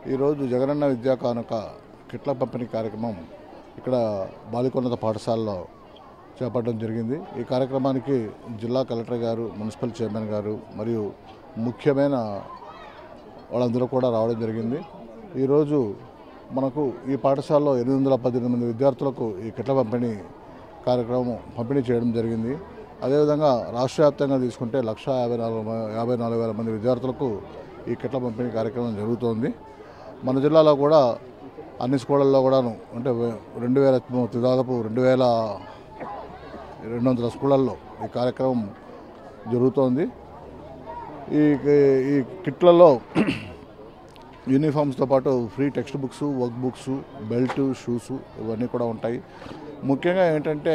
ఈరోజు జగనన్న విద్యా కానుక కిట్ల పంపిణీ కార్యక్రమం ఇక్కడ బాలికోన్నత పాఠశాలలో చేపట్టడం జరిగింది ఈ కార్యక్రమానికి జిల్లా కలెక్టర్ గారు మున్సిపల్ చైర్మన్ గారు మరియు ముఖ్యమైన వాళ్ళందరూ కూడా రావడం జరిగింది ఈరోజు మనకు ఈ పాఠశాలలో ఎనిమిది వందల పద్దెనిమిది మంది విద్యార్థులకు ఈ కిట్ల పంపిణీ కార్యక్రమం పంపిణీ చేయడం జరిగింది అదేవిధంగా రాష్ట్ర వ్యాప్తంగా తీసుకుంటే లక్ష యాభై నాలుగు మ- యాభై నాలుగు వేల మంది విద్యార్థులకు ఈ కిట్ల పంపిణీ కార్యక్రమం జరుగుతోంది మన జిల్లాలో కూడా అన్ని స్కూళ్ళల్లో కూడాను అంటే వే- రెండు వేల దాదాపు రెండు వేల రెండు వందల స్కూళ్ళల్లో ఈ కార్యక్రమం జరుగుతోంది ఈ ఈ కిట్లలో యూనిఫామ్స్తో పాటు free text books work books belt shoes ఇవన్నీ కూడా ఉంటాయి ముఖ్యంగా ఏంటంటే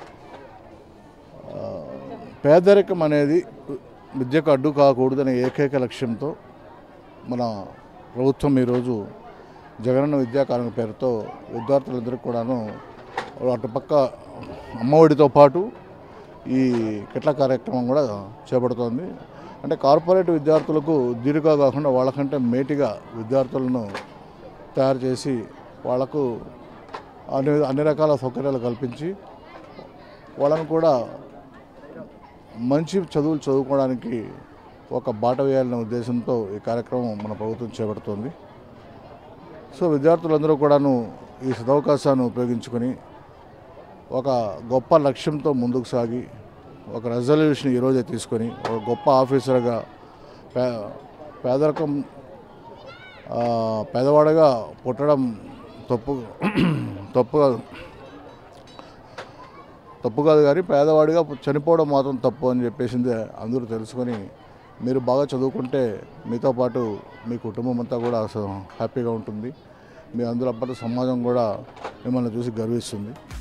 ఆ, పేదరికం అనేది విద్యకు అడ్డు కాకూడదనే ఏకైక లక్ష్యంతో మన ప్రభుత్వం ఈరోజు జగనన్న విద్యా కానుక పేరుతో విద్యార్థులందరికీ కూడాను అటుపక్క అమ్మఒడితో పాటు ఈ కిట్ల కార్యక్రమం కూడా చేపడుతోంది అంటే కార్పొరేట్ విద్యార్థులకు దీటుగా కాకుండా వాళ్ళకంటే మేటిగా విద్యార్థులను తయారు చేసి వాళ్లకు అన్ని అన్ని రకాల సౌకర్యాలు కల్పించి వాళ్ళను కూడా మంచి చదువులు చదువుకోవడానికి ఒక బాట వేయాలనే ఉద్దేశంతో ఈ కార్యక్రమం మన ప్రభుత్వం చేపడుతోంది సో విద్యార్థులందరూ కూడాను ఈ సదవకాశాన్ని ఉపయోగించుకొని ఒక గొప్ప లక్ష్యంతో ముందుకు సాగి ఒక రెజల్యూషన్ ఈరోజే తీసుకొని ఒక గొప్ప ఆఫీసర్గా పే పేదరికం ఆ, పేదవాడిగా పుట్టడం తప్పు తప్పు కాదు తప్పు కాదు కానీ పేదవాడిగా చనిపోవడం మాత్రం తప్పు అని చెప్పేసింది అందరూ తెలుసుకొని మీరు బాగా చదువుకుంటే మీతో పాటు మీ కుటుంబం అంతా కూడా అసలు హ్యాపీగా ఉంటుంది మీ అందరూ అప్పటి సమాజం కూడా మిమ్మల్ని చూసి గర్విస్తుంది